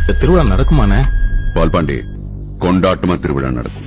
இந்த திருவிழா நடக்குமாண்ணே பால்பாண்டி கொண்டாட்டமா திருவிழா நடக்கும்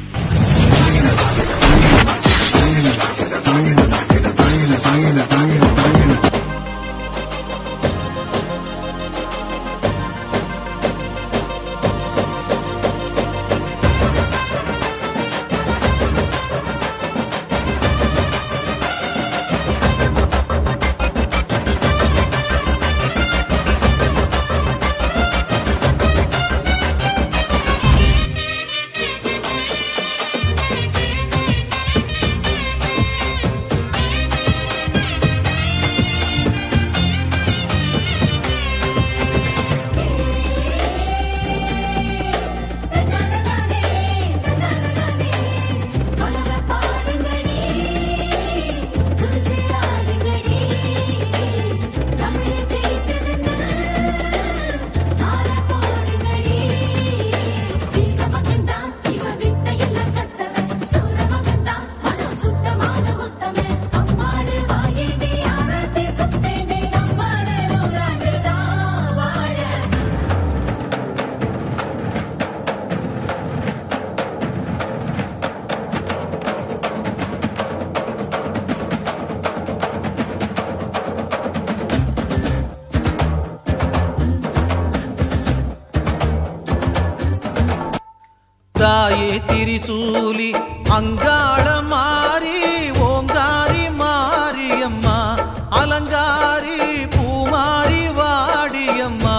தாயே திரிசூலி அங்காள மாறி ஓங்காரி மாரியம்மா அலங்காரி பூமாரி வாடியம்மா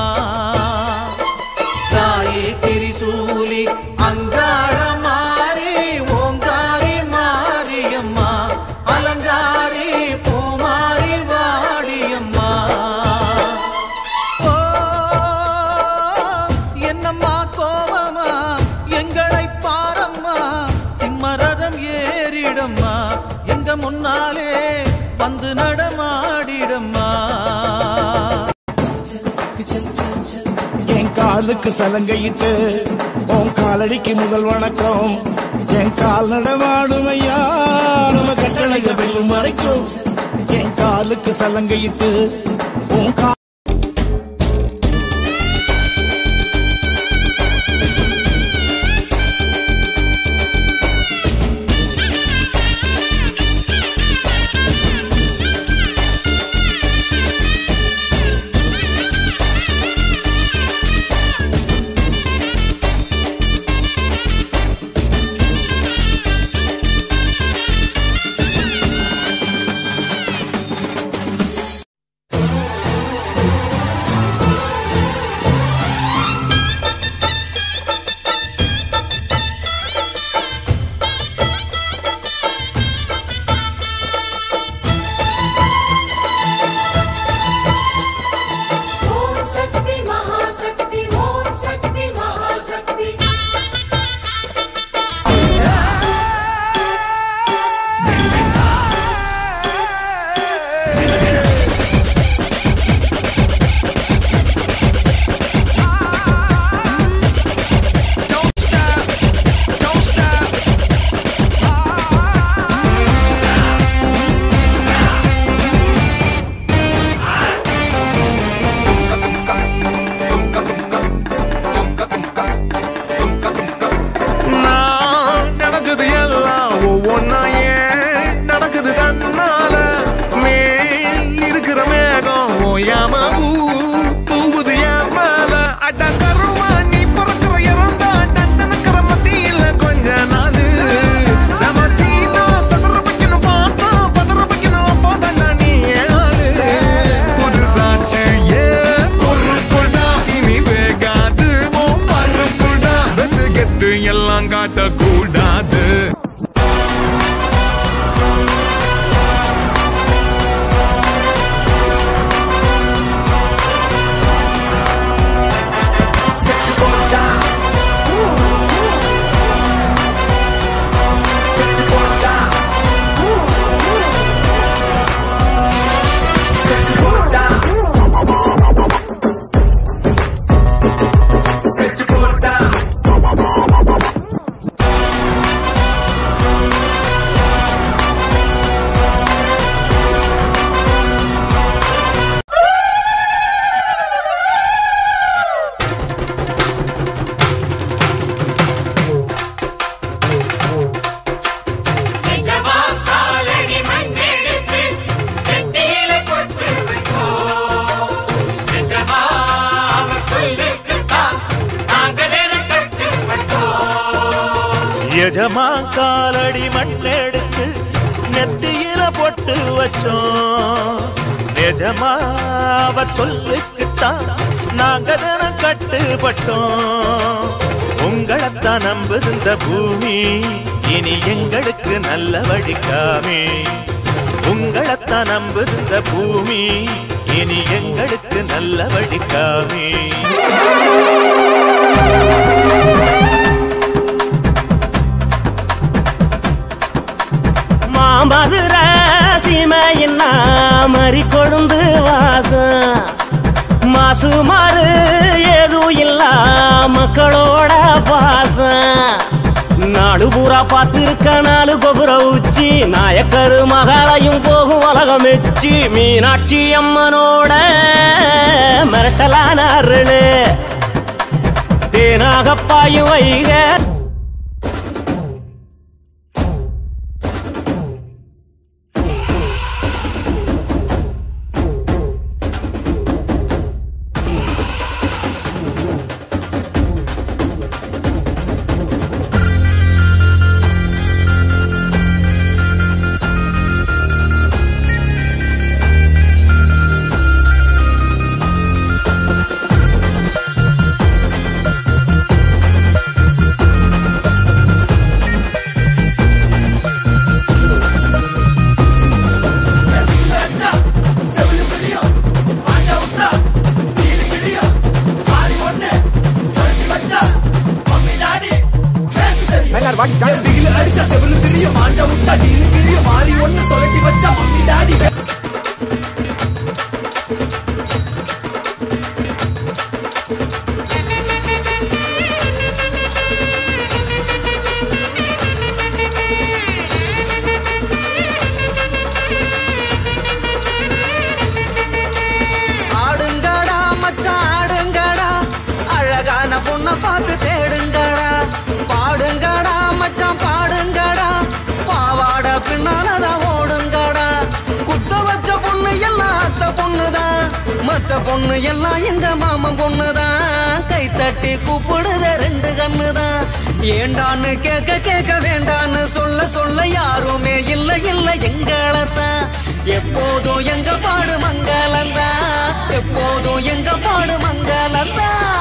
தாயே திரிசூலி அங்காள மாறி ஓங்காரி மாரியம்மா அலங்காரி பூமாரி வாடியம்மா ஓ, என்னம்மா கோவமா எங்களை பாரம்மா சிம்மரதம் ஏறிடம்மா எங்க முன்னாலே வந்து நடமாடிடம்மா என் காலுக்கு சலங்கையிட்டு உன் காலடிக்கு முதல் வணக்கம் என் கால் நடமாடும் ஐயா நம்ம கட்டளைக வெல்லும் வரைக்கும் என் காலுக்கு சலங்கையிட்டு உன் கா ஓம் சக்தி மகாசக்தி ஓம் சக்தி மகாசக்தி நான் நடக்குது எல்லாம் ஒவ்வொன்னா ஏன் நடக்குது தன்னால மேல் இருக்கிற மேகம் ஓயாம ஊ தூவுது என் மேல அட கருவா நீ பிறக்கிற இறந்தா டண்டனக்கிற மத்தியில கொஞ்ச நாள் சமசீனா சதுர வைக்கணும் பார்த்தா பதற வைக்கணும் அப்போதான் நீ ஏழு புது சாட்சி ஏ பொறுப்புடா இனி வேகாது ஓ மறுப்புடா வெத்து கெத்து எல்லாம் காட்டக்கூடாது Set எஜமா காலடி மண்ணெடுத்து நெத்தியில பொட்டு வச்சோம் நிஜமா அவ சொல்லுக்குத்தான் நாங்க தினம் கட்டுப்பட்டோம் உங்களைத்தான் நம்புது இந்த பூமி இனி எங்களுக்கு நல்ல வழிக்காமே உங்களைத்தான் நம்புது இந்த பூமி இனி எங்களுக்கு நல்ல வழிக்காமே மாமதுர சீமையின் மறி கொழுந்து வாசம் மாசு மாறு ஏதும் இல்ல மக்களோட பாசம் நாடு பூரா பார்த்திருக்க நாலு கோபுர உச்சி நாயக்கரு மகாலயும் போகும் உலகம் மெச்சி மீனாட்சி அம்மனோட மிரட்டலான அருளு தேனாக பாயும் வைக அடிச்சா செவலு திரிய மாஞ்சா விட்டா டீலு கிரிய மாறி ஒண்ணு சொல்லட்டி வச்சா மம்மி டாடி ஆடுங்கடா மச்சான் ஆடுங்கடா அழகான பொண்ண பார்த்து தேடுங்கடா பாடுங்கடா மச்சான் பாடுங்கடா பாவாட பின்னாலதான் ஓடுங்கடா குத்த வச்ச பொண்ணு எல்லாம் அத்த பொண்ணுதான் மத்த பொண்ணு எல்லாம் எங்க மாமன் பொண்ணுதான் கை தட்டி கூப்பிடுத ரெண்டு கண்ணுதான் ஏண்டான்னு கேட்க கேட்க வேண்டான்னு சொல்ல சொல்ல யாருமே இல்ல இல்ல எங்களத்தான் எப்போதும் எங்க பாடு மங்களந்தா எப்போதும் எங்க பாடு மங்களந்தா